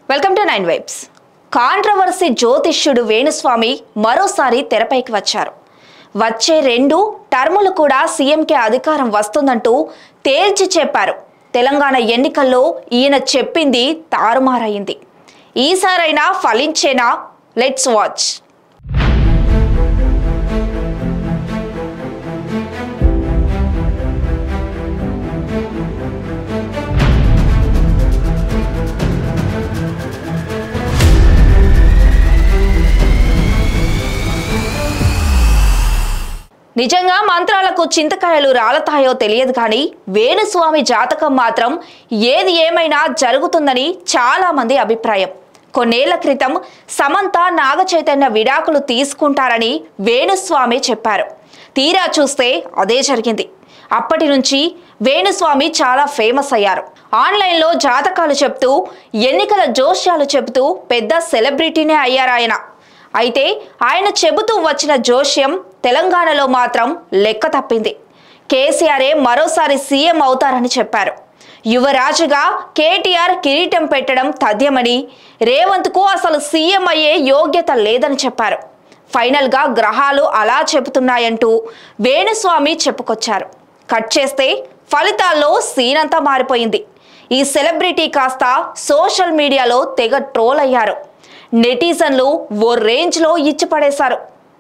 welcome to nine vibes controversy జ్యోతిష్యుడు వేణుస్వామి మరోసారి తెరపైకి వచ్చారు వచ్చే రెండు టర్ములు కూడా సీఎంకే అధికారం వస్తుందంటూ తేల్చి చెప్పారు తెలంగాణ ఎన్నికల్లో ఈయన చెప్పింది తారుమారైంది ఈసారైనా ఫలించేనా లెట్స్ వాచ్ నిజంగా మంత్రాలకు చింతకాయలు రాలతాయో తెలియదు కానీ వేణుస్వామి జాతకం మాత్రం ఏది ఏమైనా జరుగుతుందని చాలా మంది అభిప్రాయం కొన్నేళ్ల క్రితం సమంత నాగ చైతన్య విడాకులు తీసుకుంటారని వేణుస్వామి చెప్పారు తీరా చూస్తే అదే జరిగింది అప్పటి నుంచి వేణుస్వామి చాలా ఫేమస్ అయ్యారు ఆన్లైన్లో జాతకాలు చెప్తూ ఎన్నికల జోష్యాలు చెబుతూ పెద్ద సెలబ్రిటీనే అయ్యారాయన అయితే ఆయన చెబుతూ వచ్చిన జోష్యం తెలంగాణలో మాత్రం లెక్క తప్పింది కేసీఆరే మరోసారి సీఎం అవుతారని చెప్పారు యువరాజుగా కేటీఆర్ కిరీటం పెట్టడం తథ్యమని రేవంత్కు అసలు సీఎం అయ్యే యోగ్యత లేదని చెప్పారు ఫైనల్గా గ్రహాలు అలా చెబుతున్నాయంటూ వేణుస్వామి చెప్పుకొచ్చారు కట్ చేస్తే ఫలితాల్లో సీన్ అంతా మారిపోయింది ఈ సెలబ్రిటీ కాస్త సోషల్ మీడియాలో తెగ ట్రోల్ అయ్యారు నెటిజన్లు ఓ రేంజ్లో ఇచ్చి పడేశారు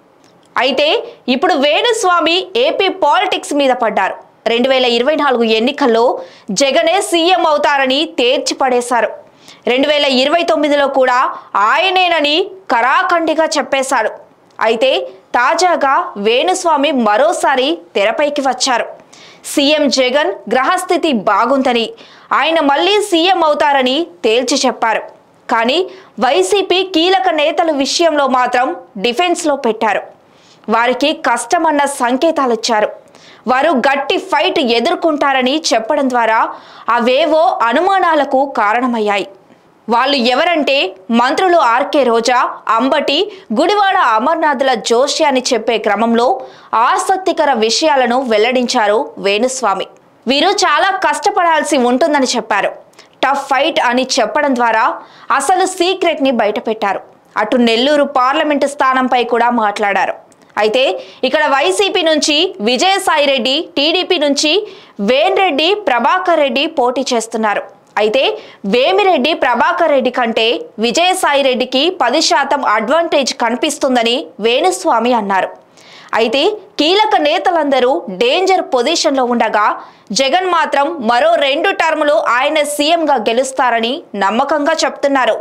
అయితే ఇప్పుడు వేణుస్వామి ఏపీ పాలిటిక్స్ మీద పడ్డారు రెండు వేల ఇరవై నాలుగు ఎన్నికల్లో జగనే సీఎం అవుతారని తేల్చి పడేశారు రెండు వేల ఇరవై తొమ్మిదిలో కూడా ఆయనేనని కరాఖండిగా చెప్పేశాడు అయితే తాజాగా వేణుస్వామి మరోసారి తెరపైకి వచ్చారు సీఎం జగన్ గ్రహస్థితి బాగుందని ఆయన మళ్ళీ సీఎం అవుతారని తేల్చి చెప్పారు కానీ వైసీపీ కీలక నేతల విషయంలో మాత్రం డిఫెన్స్లో పెట్టారు వారికి కష్టమన్న సంకేతాలు ఇచ్చారు వారు గట్టి ఫైట్ ఎదుర్కొంటారని చెప్పడం ద్వారా అవేవో అనుమానాలకు కారణమయ్యాయి వాళ్ళు ఎవరంటే మంత్రులు ఆర్కే రోజా అంబటి గుడివాడ అమర్నాథ్ల జోషి అని చెప్పే క్రమంలో ఆసక్తికర విషయాలను వెల్లడించారు వేణుస్వామి వీరు చాలా కష్టపడాల్సి ఉంటుందని చెప్పారు టఫ్ ఫైట్ అని చెప్పడం ద్వారా అసలు సీక్రెట్ని బయటపెట్టారు అటు నెల్లూరు పార్లమెంటు స్థానంపై కూడా మాట్లాడారు అయితే ఇక్కడ వైసీపీ నుంచి విజయసాయిరెడ్డి టీడీపీ నుంచి వేన్రెడ్డి ప్రభాకర్ రెడ్డి పోటీ చేస్తున్నారు అయితే వేమిరెడ్డి ప్రభాకర్ రెడ్డి కంటే విజయసాయిరెడ్డికి పది శాతం అడ్వాంటేజ్ కనిపిస్తుందని వేణుస్వామి అన్నారు అయితే కీలక నేతలందరూ డేంజర్ పొజిషన్లో ఉండగా జగన్ మాత్రం మరో రెండు టర్ములు ఆయన సీఎంగా గెలుస్తారని నమ్మకంగా చెప్తున్నారు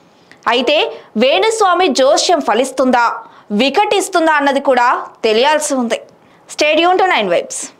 అయితే వేణుస్వామి జోష్యం ఫలిస్తుందా వికటిస్తుందా అన్నది కూడా తెలియాల్సి ఉంది స్టేడియం టు నైన్ వైబ్స్